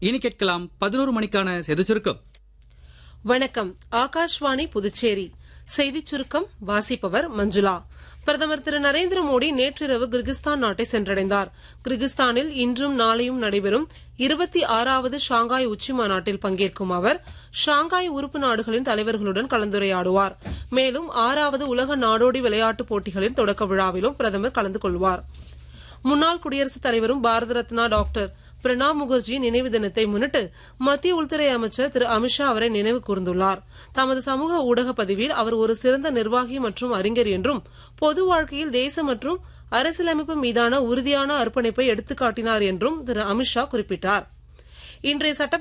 இனி கேட்கலாம் பதினோரு மணிக்கான செய்தி சுருக்கம் வணக்கம் ஆகாஷ்வாணி புதுச்சேரி செய்திச் சுருக்கம் வாசிப்பவர் மஞ்சுளா பிரதமர் திரு நரேந்திர மோடி நேற்றிரவு கிர்கிஸ்தான் நாட்டை சென்றடைந்தார் கிர்கிஸ்தானில் இன்றும் நாளையும் நடைபெறும் இருபத்தி ஆறாவது ஷாங்காய் உச்சி மாநாட்டில் பங்கேற்கும் அவர் ஷாங்காய் உறுப்பு நாடுகளின் தலைவர்களுடன் கலந்துரையாடுவார் மேலும் ஆறாவது உலக நாடோடி விளையாட்டுப் போட்டிகளின் தொடக்க விழாவிலும் பிரதமர் கலந்து கொள்வார் முன்னாள் குடியரசுத் தலைவரும் பாரத ரத்னா டாக்டர் பிரணாப் முகர்ஜி நினைவு தினத்தை முன்னிட்டு மத்திய உள்துறை அமைச்சர் திரு அமித்ஷா அவரை நினைவு கூர்ந்துள்ளார் தமது சமூக ஊடக பதிவில் அவர் ஒரு சிறந்த நிர்வாகி மற்றும் அறிஞர் என்றும் பொது வாழ்க்கையில் தேச மற்றும் அரசியலமைப்பு மீதான உறுதியான அர்ப்பணிப்பை எடுத்துக்காட்டினார் என்றும் திரு அமித்ஷா குறிப்பிட்டார் இன்றைய சட்ட